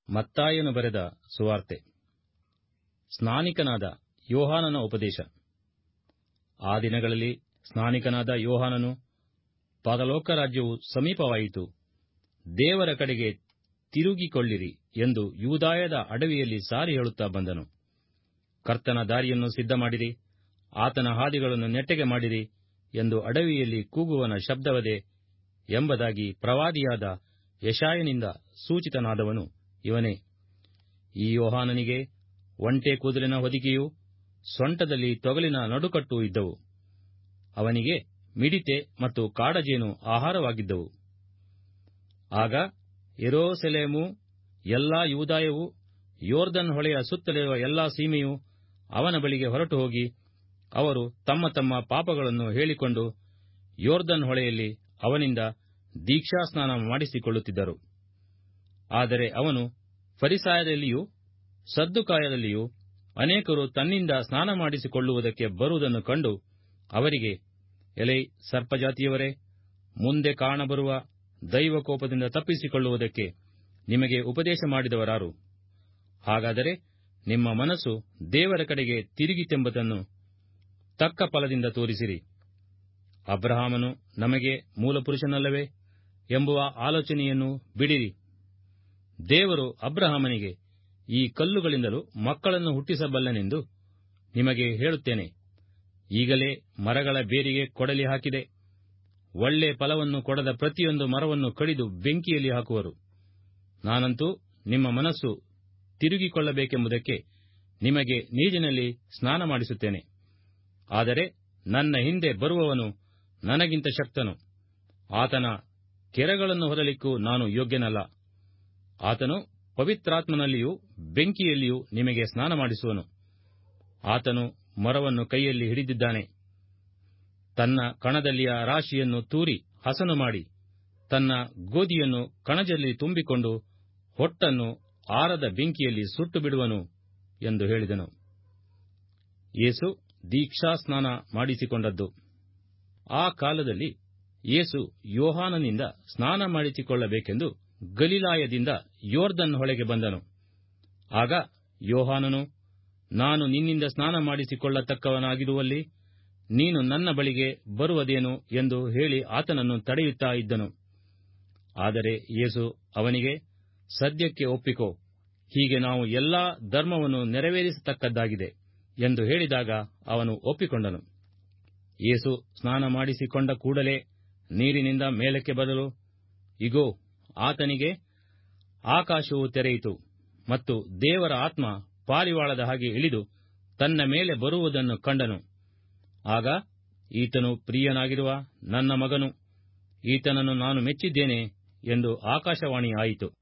ಮತ್ತಾಯನು ಬರೆದ ಸುವಾರ್ತೆ ಸ್ನಾನಿಕನಾದ ಯೋಹಾನನ ಉಪದೇಶ ಆ ದಿನಗಳಲ್ಲಿ ಸ್ನಾನಿಕನಾದ ಯೋಹಾನನು ಪರಲೋಕ ರಾಜ್ಯವು ಸಮೀಪವಾಯಿತು ದೇವರ ಕಡೆಗೆ ತಿರುಗಿಕೊಳ್ಳಿರಿ ಎಂದು ಯೂದಾಯದ ಅಡವಿಯಲ್ಲಿ ಸಾರಿ ಹೇಳುತ್ತಾ ಬಂದನು ಕರ್ತನ ದಾರಿಯನ್ನು ಸಿದ್ಧಮಾಡಿರಿ ಆತನ ಹಾದಿಗಳನ್ನು ನೆಟ್ಟಗೆ ಮಾಡಿರಿ ಎಂದು ಅಡವಿಯಲ್ಲಿ ಕೂಗುವನ ಶಬ್ದವದೆ ಎಂಬುದಾಗಿ ಪ್ರವಾದಿಯಾದ ಯಶಾಯನಿಂದ ಸೂಚಿತನಾದವನು ಇವನೇ ಈ ಯೋಹಾನನಿಗೆ ಒಂಟೆ ಕೂದಲಿನ ಹೊದಿಕೆಯೂ ಸೊಂಟದಲ್ಲಿ ತೊಗಲಿನ ನಡುಕಟ್ಟು ಇದ್ದವು ಅವನಿಗೆ ಮಿಡಿತೆ ಮತ್ತು ಕಾಡಜೇನು ಆಹಾರವಾಗಿದ್ದವು ಆಗ ಯೆರೂಸಲೇಮು ಎಲ್ಲಾ ಯೂದಾಯವು ಯೋರ್ದನ್ ಹೊಳೆಯ ಸುತ್ತಲಿರುವ ಎಲ್ಲಾ ಸೀಮೆಯು ಅವನ ಬಳಿಗೆ ಹೊರಟು ಹೋಗಿ ಅವರು ತಮ್ಮ ತಮ್ಮ ಪಾಪಗಳನ್ನು ಹೇಳಿಕೊಂಡು ಯೋರ್ದನ್ ಹೊಳೆಯಲ್ಲಿ ಅವನಿಂದ ದೀಕ್ಷಾಸ್ನಾನ ಮಾಡಿಸಿಕೊಳ್ಳುತ್ತಿದ್ದರು ಆದರೆ ಅವನು ಫರಿಸಾಯದಲ್ಲಿಯೂ ಸದ್ದುಕಾಯದಲ್ಲಿಯೂ ಅನೇಕರು ತನ್ನಿಂದ ಸ್ನಾನ ಮಾಡಿಸಿಕೊಳ್ಳುವುದಕ್ಕೆ ಬರುವುದನ್ನು ಕಂಡು ಅವರಿಗೆ ಎಲೈ ಸರ್ಪಜಾತಿಯವರೇ ಮುಂದೆ ಕಾಣಬರುವ ದೈವಕೋಪದಿಂದ ತಪ್ಪಿಸಿಕೊಳ್ಳುವುದಕ್ಕೆ ನಿಮಗೆ ಉಪದೇಶ ಮಾಡಿದವರಾರು ಹಾಗಾದರೆ ನಿಮ್ಮ ಮನಸ್ಸು ದೇವರ ಕಡೆಗೆ ತಿರುಗಿತೆಂಬುದನ್ನು ತಕ್ಕ ಫಲದಿಂದ ತೋರಿಸಿರಿ ಅಬ್ರಹಾಮನು ನಮಗೆ ಮೂಲಪುರುಷನಲ್ಲವೇ ಎಂಬುವ ಆಲೋಚನೆಯನ್ನು ಬಿಡಿರಿ ದೇವರು ಅಬ್ರಹಾಮನಿಗೆ ಈ ಕಲ್ಲುಗಳಿಂದಲೂ ಮಕ್ಕಳನ್ನು ಹುಟ್ಟಿಸಬಲ್ಲನೆಂದು ನಿಮಗೆ ಹೇಳುತ್ತೇನೆ ಈಗಲೇ ಮರಗಳ ಬೇರಿಗೆ ಕೊಡಲಿ ಹಾಕಿದೆ ಒಳ್ಳೆ ಫಲವನ್ನು ಕೊಡದ ಪ್ರತಿಯೊಂದು ಮರವನ್ನು ಕಡಿದು ಬೆಂಕಿಯಲ್ಲಿ ಹಾಕುವರು ನಾನಂತೂ ನಿಮ್ಮ ಮನಸ್ಸು ತಿರುಗಿಕೊಳ್ಳಬೇಕೆಂಬುದಕ್ಕೆ ನಿಮಗೆ ನೀರಿನಲ್ಲಿ ಸ್ನಾನ ಮಾಡಿಸುತ್ತೇನೆ ಆದರೆ ನನ್ನ ಹಿಂದೆ ಬರುವವನು ನನಗಿಂತ ಶಕ್ತನು ಆತನ ಕೆರಗಳನ್ನು ಹೊರಲಿಕ್ಕೂ ನಾನು ಯೋಗ್ಯನಲ್ಲ ಆತನು ಪವಿತ್ರಾತ್ಮನಲ್ಲಿಯೂ ಬೆಂಕಿಯಲ್ಲಿಯೂ ನಿಮಗೆ ಸ್ನಾನ ಮಾಡಿಸುವನು ಆತನು ಮರವನ್ನು ಕೈಯಲ್ಲಿ ಹಿಡಿದಿದ್ದಾನೆ ತನ್ನ ಕಣದಲ್ಲಿಯ ರಾಶಿಯನ್ನು ತೂರಿ ಹಸನು ಮಾಡಿ ತನ್ನ ಗೋಧಿಯನ್ನು ಕಣಜಲ್ಲಿ ತುಂಬಿಕೊಂಡು ಹೊಟ್ಟನ್ನು ಆರದ ಬೆಂಕಿಯಲ್ಲಿ ಸುಟ್ಟು ಬಿಡುವನು ಎಂದು ಹೇಳಿದನು ಯೇಸು ದೀಕ್ಷಾಸ್ನಾನ ಮಾಡಿಸಿಕೊಂಡದ್ದು ಆ ಕಾಲದಲ್ಲಿ ಯೇಸು ಯೋಹಾನನಿಂದ ಸ್ನಾನ ಮಾಡಿಸಿಕೊಳ್ಳಬೇಕೆಂದು ಗಲಿಲಾಯದಿಂದ ಯೋರ್ದನ್ ಹೊಳೆಗೆ ಬಂದನು ಆಗ ಯೋಹಾನನು ನಾನು ನಿನ್ನಿಂದ ಸ್ನಾನ ಮಾಡಿಸಿಕೊಳ್ಳತಕ್ಕವನಾಗಿರುವಲ್ಲಿ ನೀನು ನನ್ನ ಬಳಿಗೆ ಬರುವುದೇನು ಎಂದು ಹೇಳಿ ಆತನನ್ನು ತಡೆಯುತ್ತಾ ಇದ್ದನು ಆದರೆ ಯೇಸು ಅವನಿಗೆ ಸದ್ಯಕ್ಕೆ ಒಪ್ಪಿಕೋ ಹೀಗೆ ನಾವು ಎಲ್ಲಾ ಧರ್ಮವನ್ನು ನೆರವೇರಿಸತಕ್ಕದ್ದಾಗಿದೆ ಎಂದು ಹೇಳಿದಾಗ ಅವನು ಒಪ್ಪಿಕೊಂಡನು ಯೇಸು ಸ್ನಾನ ಮಾಡಿಸಿಕೊಂಡ ಕೂಡಲೇ ನೀರಿನಿಂದ ಮೇಲಕ್ಕೆ ಬರಲು ಇಗೋ ಆತನಿಗೆ ಆಕಾಶವು ತೆರೆಯಿತು ಮತ್ತು ದೇವರ ಆತ್ಮ ಪಾರಿವಾಳದ ಹಾಗೆ ಇಳಿದು ತನ್ನ ಮೇಲೆ ಬರುವುದನ್ನು ಕಂಡನು ಆಗ ಈತನು ಪ್ರಿಯನಾಗಿರುವ ನನ್ನ ಮಗನು ಈತನನ್ನು ನಾನು ಮೆಚ್ಚಿದ್ದೇನೆ ಎಂದು ಆಕಾಶವಾಣಿ ಆಯಿತು